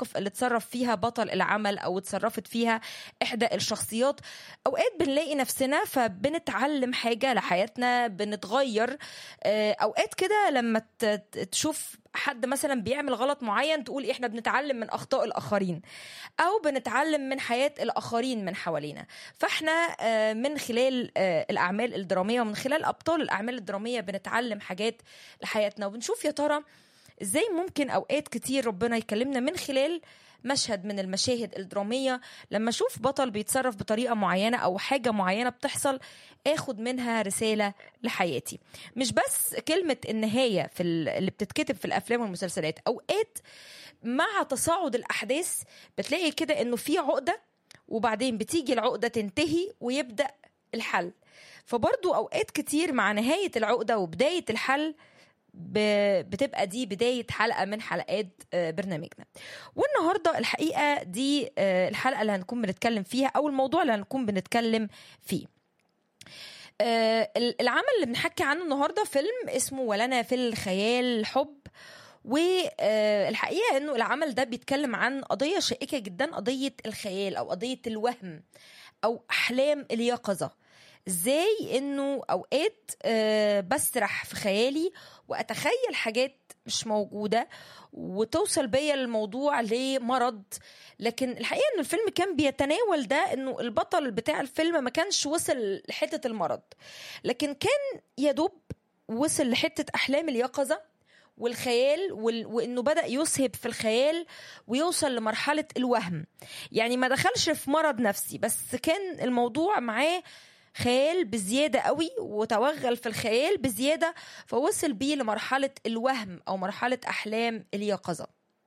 المواقف اللي اتصرف فيها بطل العمل او اتصرفت فيها احدى الشخصيات اوقات بنلاقي نفسنا فبنتعلم حاجه لحياتنا بنتغير آه، اوقات كده لما ت- ت- تشوف حد مثلا بيعمل غلط معين تقول احنا بنتعلم من اخطاء الاخرين او بنتعلم من حياه الاخرين من حوالينا فاحنا آه، من خلال آه، الاعمال الدراميه ومن خلال ابطال الاعمال الدراميه بنتعلم حاجات لحياتنا وبنشوف يا ترى ازاي ممكن اوقات كتير ربنا يكلمنا من خلال مشهد من المشاهد الدرامية لما أشوف بطل بيتصرف بطريقة معينة أو حاجة معينة بتحصل آخد منها رسالة لحياتي مش بس كلمة النهاية في ال- اللي بتتكتب في الأفلام والمسلسلات أوقات مع تصاعد الأحداث بتلاقي كده إنه في عقدة وبعدين بتيجي العقدة تنتهي ويبدأ الحل فبرضو أوقات كتير مع نهاية العقدة وبداية الحل ب- بتبقى دي بداية حلقة من حلقات آه، برنامجنا والنهاردة الحقيقة دي آه، الحلقة اللي هنكون بنتكلم فيها أو الموضوع اللي هنكون بنتكلم فيه آه، ال- العمل اللي بنحكي عنه النهاردة فيلم اسمه ولنا في الخيال حب والحقيقة انه العمل ده بيتكلم عن قضية شائكة جدا قضية الخيال او قضية الوهم او احلام اليقظة ازاي انه اوقات آه، بسرح في خيالي واتخيل حاجات مش موجودة وتوصل بيا الموضوع لمرض لكن الحقيقة انه الفيلم كان بيتناول ده انه البطل بتاع الفيلم ما كانش وصل لحتة المرض لكن كان يدوب وصل لحتة احلام اليقظة والخيال وال... وانه بدا يسهب في الخيال ويوصل لمرحله الوهم يعني ما دخلش في مرض نفسي بس كان الموضوع معاه خيال بزياده قوي وتوغل في الخيال بزياده فوصل بيه لمرحله الوهم او مرحله احلام اليقظه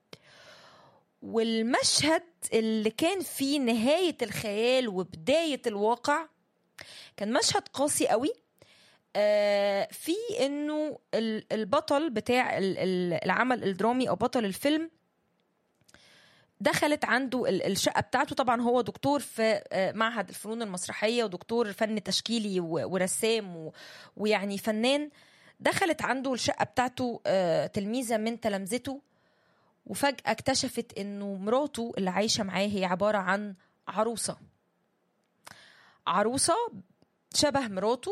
والمشهد اللي كان فيه نهايه الخيال وبدايه الواقع كان مشهد قاسي قوي آه، في انه ال- البطل بتاع ال- ال- العمل الدرامي او بطل الفيلم دخلت عنده ال- الشقه بتاعته طبعا هو دكتور في آه، معهد الفنون المسرحيه ودكتور فن تشكيلي و- ورسام و- ويعني فنان دخلت عنده الشقه بتاعته آه، تلميذه من تلامذته وفجاه اكتشفت انه مراته اللي عايشه معاه هي عباره عن عروسه عروسه شبه مراته